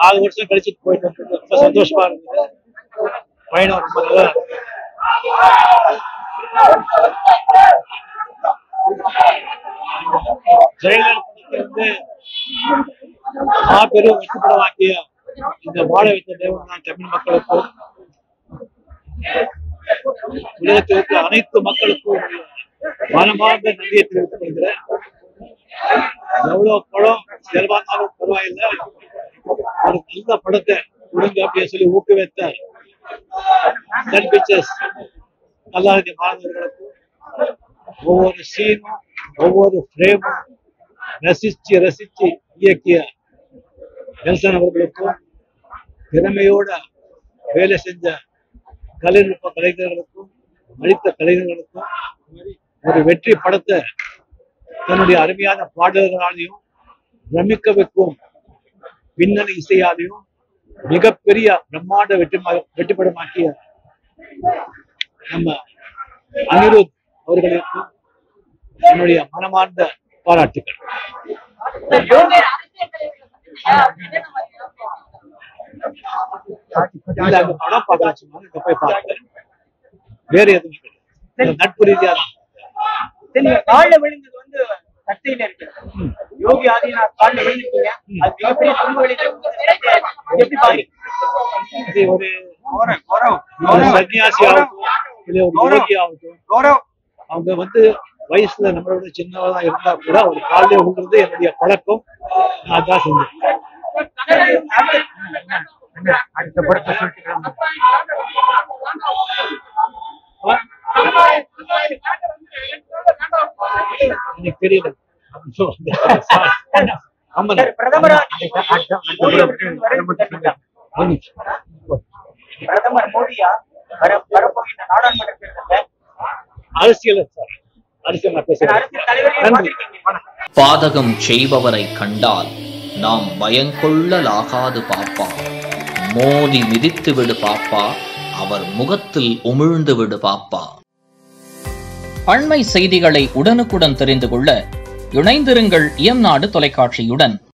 நாலு வருஷம் கழிச்சுட்டு போயிட்டு வந்தது ரொம்ப சந்தோஷமா இருந்தது பயணம் ரொம்ப நல்லா இருந்தது. ஜெயலலிதா வந்து மாபெரும் வெற்றிப்படமாக்கிய இந்த வாழ வைத்த தேவன் நான் தமிழ் மக்களுக்கும் உலகத்தில் இருக்கிற அனைத்து மக்களுக்கும் என்னுடைய மனமார்ந்த நன்றியை தெரிவித்துக் கொள்கிறேன் எவ்வளவு படம் செலவானாலும் பரவாயில்லை ஒரு நல்ல படத்தை கொடுங்க அப்படின்னு சொல்லி ஊக்குவித்த சன் பிக்சர்ஸ் கல்லாநிதி மாணவர்களுக்கும் ஒவ்வொரு சீனும் ஒவ்வொரு ஃப்ரேமும் ரசிச்சு ரசிச்சு இயக்கிய நெல்சன் அவர்களுக்கும் திறமையோட வேலை செஞ்ச கலைநுட்ப கலைஞர்களுக்கும் நடித்த கலைஞர்களுக்கும் ஒரு வெற்றி படத்தை தன்னுடைய அருமையான பாடல்களாலையும் பிரமிக்க வைக்கும் பின்னணி இசையாலையும் மிகப்பெரிய பிரம்மாண்ட வெற்றி வெற்றிப்படமாக்கிய நம்ம அனிருத் அவர்களுக்கும் என்னுடைய மனமார்ந்த பாராட்டுக்கள் இல்ல, அந்த படம் பார்க்கலாம் சும்மா இங்க போய் பாருங்க வேற எதுவும் கிடையாது நட்பு ரீதியா தான் சரி, நீங்க கால்ல விழுந்தது வந்து சர்ச்சையில இருக்கு யோகி ஆதிநாத் கால்ல விழுந்துட்டீங்க அது மிகப்பெரிய துன்ப விளைவு எப்படி பாருங்க இது ஒரு ஒரு சன்னியாசி ஆகட்டும் இல்ல ஒரு யோகி ஆகட்டும் அவங்க வந்து வயசுல நம்மளோட சின்னவதா இருந்தா கூட ஒரு காலையில விழுறது என்னுடைய பழக்கம் நான் அதான் செஞ்சேன் அடுத்த படத்தை சொல்லிட்டு எனக்கு தெரியல ஆமா சரி, பிரதமரா மோடி அவர்கள் வரவேற்கப்பட்டார். ஒரு நிமிஷம். பிரதமர் மோடியா வர வரப்போகின்ற நாடாளுமன்ற தேர்தலில் அரசியல் சார் அரசியல் நான் பேசுறேன் அரசியல் தலைவரையும் நன்றி பார்த்திருக்கீங்க. பாதகம் செய்பவரை கண்டால் நாம் பயங்கொள்ளலாகாது பாப்பா மோதி மிதித்து விடு பாப்பா அவர் முகத்தில் உமிழ்ந்து விடு பாப்பா அண்மை செய்திகளை உடனுக்குடன் தெரிந்து கொள்ள இணைந்திருங்கள் இயம்நாடு தொலைக்காட்சியுடன்